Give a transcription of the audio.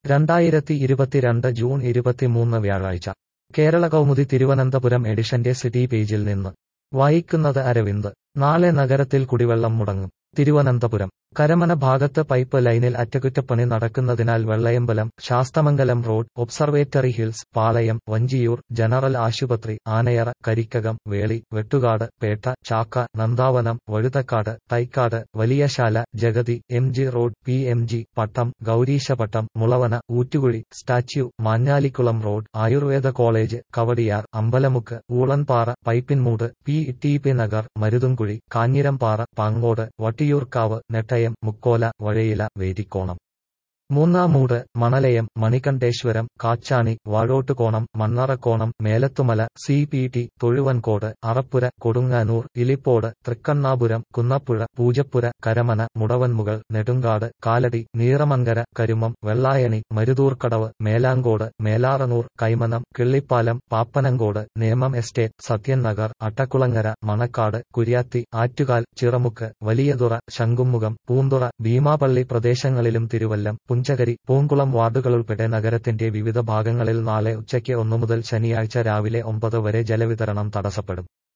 രണ്ടായിരത്തി ഇരുപത്തിരണ്ട് ജൂൺ ഇരുപത്തിമൂന്ന് വ്യാഴാഴ്ച കേരള കൗമുദി തിരുവനന്തപുരം എഡിഷന്റെ സിറ്റി പേജിൽ നിന്ന് വായിക്കുന്നത് അരവിന്ദ് നാളെ നഗരത്തിൽ കുടിവെള്ളം മുടങ്ങും തിരുവനന്തപുരം കരമന ഭാഗത്ത് പൈപ്പ് ലൈനിൽ അറ്റകുറ്റപ്പണി നടക്കുന്നതിനാൽ Vellayambalam Sasthamangalam road observatory hills Palayam Vanchiyoor general ആശുപത്രി Anayara Karikkakam Veli Vettukad Pettah Chakka Nandavanam Vazhuthacaud Thycaud Valiyasala Jagathy M G road P M G Pattom Gowreesapattom Mulavana Oottukuzhi statue Manjalikulam road Ayurveda college Kowdiar Ambalamukku Oolanpara Pipinmoodu P T P Nagar Maruthumkuzhi Kanjirampara Pangode Vattiyoorkavu Nettayam Mukkola Vazhayila Vedikkonam Moonnamoodu Manalayam Manikandeswaram Kachani Vazhottukonam Mannarakkonam Melathumala C P T Thozhuvancode Arappura Kodunganoor Ilippode Thrikkannapuram Kunnappuzha Poojappura Karamana Mudavanmugal Nedumcaud Kalady Neeramankara Karumom Vellayani Maruthoorkadavu Melamcode Melaranoor Kaimanam Killipalam Pappanamcode Nemom estate Sathyan Nagar Attakulangara Manacaud Kuriathy Attukal Chiramukku Valiyathura Shanghumukham Poonthura Beemapally പ്രദേശങ്ങളിലും തിരുവല്ലം പുഞ്ചകരി പൂങ്കുളം വാർഡുകളുൾപ്പെടെ നഗരത്തിന്റെ വിവിധ ഭാഗങ്ങളിൽ നാളെ ഉച്ചയ്ക്ക് ഒന്നു മുതൽ ശനിയാഴ്ച രാവിലെ ഒമ്പത് വരെ ജലവിതരണം തടസ്സപ്പെടും